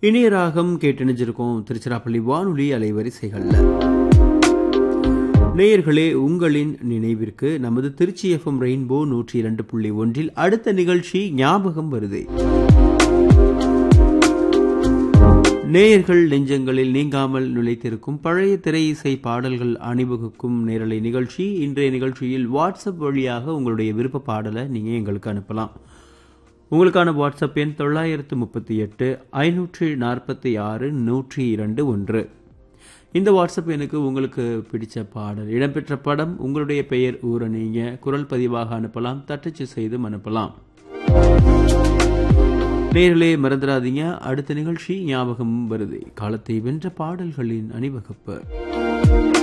இணைய ராகம் கேட்டணிஞ்சிருக்கோம் திருச்சிராப்பள்ளி வானொலி அலைவரிசைகள்ல நேயர்களே உங்களின் நினைவிற்கு நமது திருச்சி எஃப்எம் ரெயின்போ நூற்றி இரண்டு புள்ளி ஒன்றில் அடுத்த நிகழ்ச்சி ஞாபகம் வருதே நேயர்கள் நெஞ்சங்களில் நீங்காமல் நுழைத்திருக்கும் பழைய திரை இசை பாடல்கள் அணிவகுக்கும் நேரலை நிகழ்ச்சி இன்றைய நிகழ்ச்சியில் வாட்ஸ்அப் வழியாக உங்களுடைய விருப்ப பாடலை நீங்கள் எங்களுக்கு அனுப்பலாம் உங்களுக்கான வாட்ஸ்அப் எண் தொள்ளாயிரத்து முப்பத்தி எட்டு ஐநூற்றி நாற்பத்தி ஆறு நூற்றி இரண்டு ஒன்று இந்த வாட்ஸ்அப் எனக்கு உங்களுக்கு பிடிச்ச பாடல் இடம்பெற்ற படம் உங்களுடைய பெயர் ஊரை நீங்கள் குரல் பதிவாக அனுப்பலாம் தட்டச்சு செய்தும் அனுப்பலாம் நேர்களே மறந்துடாதீங்க அடுத்த நிகழ்ச்சி ஞாபகம் வருது காலத்தை வென்ற பாடல்களின் அணிவகுப்பு